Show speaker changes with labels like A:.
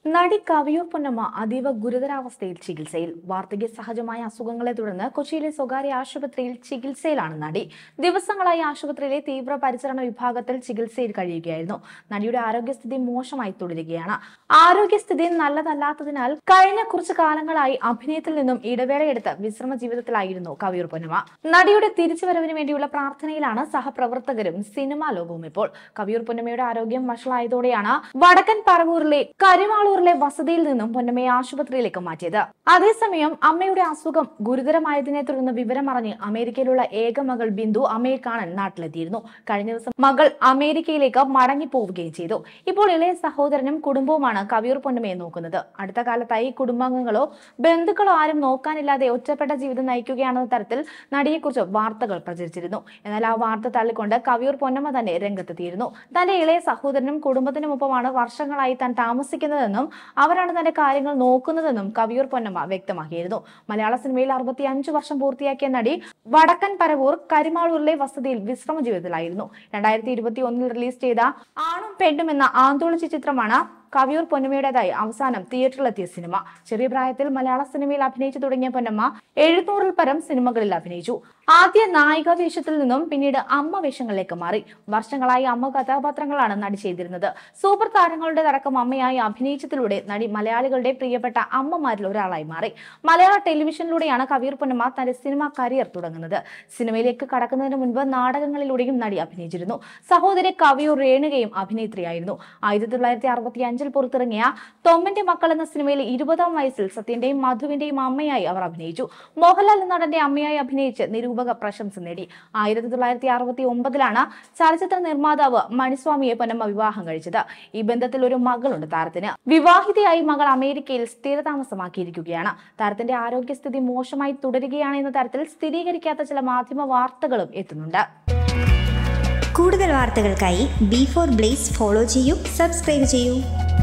A: നടി കവിയൂർ പൊന്നമ്മ അതീവ ഗുരുതരാവസ്ഥയിൽ ചികിത്സയിൽ വാർദ്ധക്യ സഹജമായ അസുഖങ്ങളെ തുടർന്ന് കൊച്ചിയിലെ സ്വകാര്യ ആശുപത്രിയിൽ ചികിത്സയിലാണ് നടി ദിവസങ്ങളായി ആശുപത്രിയിലെ തീവ്ര പരിചരണ വിഭാഗത്തിൽ ചികിത്സയിൽ കഴിയുകയായിരുന്നു നടിയുടെ ആരോഗ്യസ്ഥിതി മോശമായി തുടരുകയാണ് ആരോഗ്യസ്ഥിതി നല്ലതല്ലാത്തതിനാൽ കഴിഞ്ഞ കുറച്ചു കാലങ്ങളായി അഭിനയത്തിൽ നിന്നും ഇടവേളയെടുത്ത് വിശ്രമ ജീവിതത്തിലായിരുന്നു കവിയൂർ പൊന്നമ്മ നടിയുടെ തിരിച്ചുവരവിന് വേണ്ടിയുള്ള പ്രാർത്ഥനയിലാണ് സഹപ്രവർത്തകരും സിനിമാ ലോകവും ഇപ്പോൾ കവിയൂർ പൊന്നമ്മയുടെ ആരോഗ്യം വഷളായതോടെയാണ് വടക്കൻ പറവൂരിലെ കരിവാളൂരിലെ വസതിയിൽ നിന്നും പൊന്നമ്മയെ ആശുപത്രിയിലേക്ക് മാറ്റിയത് അതേസമയം അമ്മയുടെ അസുഖം ഗുരുതരമായതിനെ തുടർന്ന് വിവരമറിഞ്ഞ് അമേരിക്കയിലുള്ള ഏക മകൾ ബിന്ദു അമ്മയെ കാണാൻ നാട്ടിലെത്തിയിരുന്നു കഴിഞ്ഞ ദിവസം മകൾ അമേരിക്കയിലേക്ക് മടങ്ങി പോവുകയും ചെയ്തു ഇപ്പോൾ ഇളയ സഹോദരനും കുടുംബവുമാണ് കവിയൂർ പൊന്നമ്മയെ നോക്കുന്നത് അടുത്ത കാലത്തായി കുടുംബാംഗങ്ങളോ ബന്ധുക്കളോ ആരും നോക്കാനില്ലാതെ ഒറ്റപ്പെട്ട ജീവിതം നയിക്കുകയാണെന്ന തരത്തിൽ നടിയെക്കുറിച്ച് വാർത്തകൾ പ്രചരിച്ചിരുന്നു എന്നാൽ ആ വാർത്ത തള്ളിക്കൊണ്ട് കവിയൂർ പൊന്നമ്മ തന്നെ രംഗത്തെത്തിയിരുന്നു തന്റെ ഇളയ സഹോദരനും കുടുംബത്തിനുമൊപ്പമാണ് വർഷങ്ങളായി താൻ താമസിക്കുന്നതെന്നും അവരാണ് തന്റെ കാര്യങ്ങൾ നോക്കുന്നതെന്നും കവിയൂർ പൊന്നമ്മ വ്യക്തമാക്കിയിരുന്നു മലയാള സിനിമയിൽ അറുപത്തി അഞ്ചു വർഷം പൂർത്തിയാക്കിയ നടി വടക്കൻ പരവൂർ കരിമാളൂരിലെ വസതിയിൽ വിശ്രമ ജീവിതത്തിലായിരുന്നു രണ്ടായിരത്തി ഇരുപത്തി ഒന്നിൽ റിലീസ് ചെയ്ത ആണും പെണ്ണും എന്ന ആന്തോളജി ചിത്രമാണ് കവിയൂർ പൊന്നമ്മയുടേതായി അവസാനം തിയേറ്ററിലെത്തിയ സിനിമ ചെറിയ പ്രായത്തിൽ മലയാള സിനിമയിൽ അഭിനയിച്ചു തുടങ്ങിയ പൊന്നമ്മ എഴുന്നൂറിൽ പരം സിനിമകളിൽ അഭിനയിച്ചു ആദ്യ നായിക വേഷത്തിൽ നിന്നും പിന്നീട് അമ്മ വേഷങ്ങളിലേക്ക് മാറി വർഷങ്ങളായി അമ്മ കഥാപാത്രങ്ങളാണ് നടി ചെയ്തിരുന്നത് സൂപ്പർ താരങ്ങളുടെ അടക്കം അമ്മയായി അഭിനയിച്ചതിലൂടെ നടി മലയാളികളുടെ പ്രിയപ്പെട്ട അമ്മമാരിൽ ഒരാളായി മാറി മലയാള ടെലിവിഷനിലൂടെയാണ് കവിയൂർ പൊന്നമ്മ തന്റെ സിനിമ കരിയർ തുടങ്ങുന്നത് സിനിമയിലേക്ക് കടക്കുന്നതിന് മുൻപ് നാടകങ്ങളിലൂടെയും നടി അഭിനയിച്ചിരുന്നു സഹോദരി കവിയൂർ രേണുകയും അഭിനേത്രിയായിരുന്നു ആയിരത്തി തൊള്ളായിരത്തി അറുപത്തി അഞ്ചിൽ പുറത്തിറങ്ങിയ തൊമ്മന്റെ മക്കൾ എന്ന സിനിമയിൽ ഇരുപതാം വയസ്സിൽ സത്യന്റെയും മധുവിന്റെയും അമ്മയായി അവർ അഭിനയിച്ചു മോഹൻലാൽ നടന്റെ അമ്മയായി അഭിനയിച്ച് നിരൂപക പ്രശംസ നേടി ആയിരത്തി തൊള്ളായിരത്തി അറുപത്തി ഒമ്പതിലാണ് ചലച്ചിത്ര നിർമ്മാതാവ് മണിസ്വാമിയെ പൊന്നമ്മ വിവാഹം കഴിച്ചത് ഈ ബന്ധത്തിൽ ഒരു മകളുണ്ട് താരത്തിന് വിവാഹിതയായി മകൾ അമേരിക്കയിൽ സ്ഥിരതാമസമാക്കിയിരിക്കുകയാണ് താരത്തിന്റെ ആരോഗ്യസ്ഥിതി മോശമായി തുടരുകയാണ് എന്ന തരത്തിൽ സ്ഥിരീകരിക്കാത്ത ചില മാധ്യമ വാർത്തകളും എത്തുന്നുണ്ട്
B: കൂടുതൽ വാർത്തകൾക്കായി ബി ഫോർ ബ്ലേസ് ഫോളോ ചെയ്യൂ സബ്സ്ക്രൈബ് ചെയ്യൂ